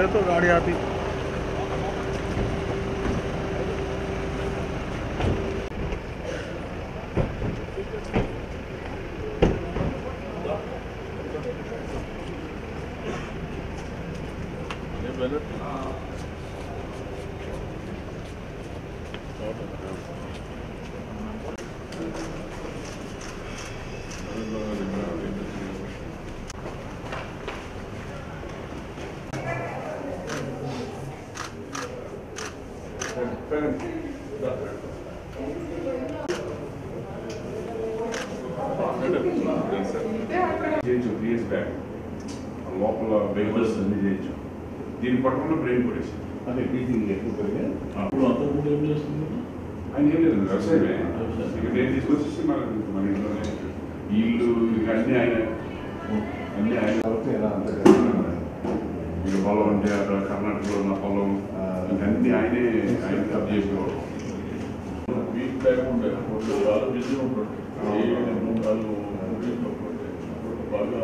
करे तो गाड़ी आती చేయొచ్చు త్రీ ఇయర్స్ బ్యాక్ లోపల వెహికల్స్ అన్ని చేయొచ్చు దీన్ని పట్టకుండా బ్రెయిన్ కొట్టేసి అదే టీచింగ్ ఎక్కువ పెరిగా అప్పుడు అంతకుముందు ఏం చేస్తుంది ఆయన ఏం లేదు వ్యవసాయమే ఇక నేను తీసుకొచ్చేసి మన మన ఇంట్లోనే ఇల్లు ఇక అన్ని ఆయన అన్ని ఆయన కాబట్టి ఎలా అంత ఇక పొలం అంటే అక్కడ కర్ణాటకలో ఉన్న పొలం ఇవన్నీ ఆయనే ఆయన కబ్ చేసేవాడు వీక్ బ్యాక్ ఉండే అప్పుడు చాలా బిజీ ఉంటుంది ఏ మూడు నాలుగు ఊళ్ళో ఉండే. అప్పుడు బాగా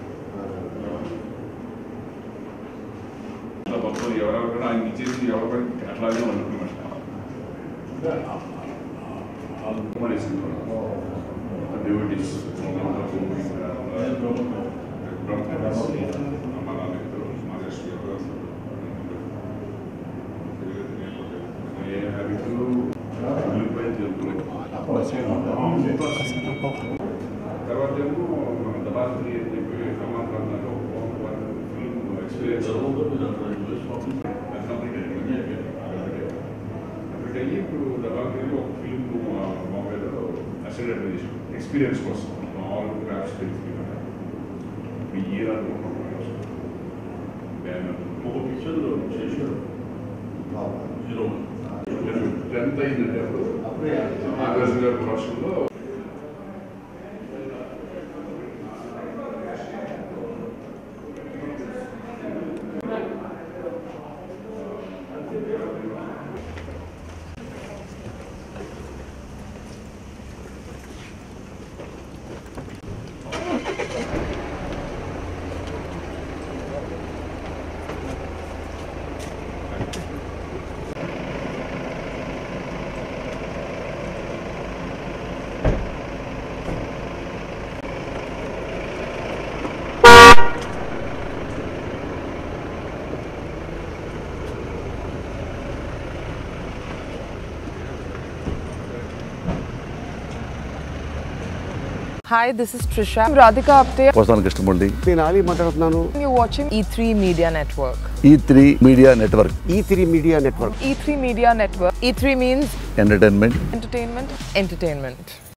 అట్లా మొత్తం ఎవరెవరికైనా ఆయన ఇచ్చేసి ఎవరికైనా అట్లాగే అనుకున్నమాట మనీసి డివోటీస్ తర్వాత ఏమో మన దబాత్రి అని చెప్పి సమాంతరంలో ఫిల్మ్ ఎక్స్పీరియన్స్ చదువుతో మీరు అక్కడ యూఎస్ ఆఫీస్ అక్కడికి వెళ్ళి ఇప్పుడు దబాత్రి ఒక ఫిల్మ్ బాంబేలో అసిడెంట్ చేసాం ఎక్స్పీరియన్స్ కోసం ఆల్ క్రాఫ్ట్స్ తెలుసుకున్నాను ఈ ఇయర్ అనుకుంటున్నాను ఒక పిక్చర్ చేశాడు హీరో టెన్త్ అయిందంటే అప్పుడు అప్పుడే నాగార్జున గారి ప్రొడక్షన్లో Hi, this is Trisha. I'm Radhika Apte. వస్తాను కృష్ణమూర్తి నేను ఆలీ మాట్లాడుతున్నాను You're watching E3 Media Network. E three media network E three media network E3 Media Network. E3 means entertainment entertainment, entertainment.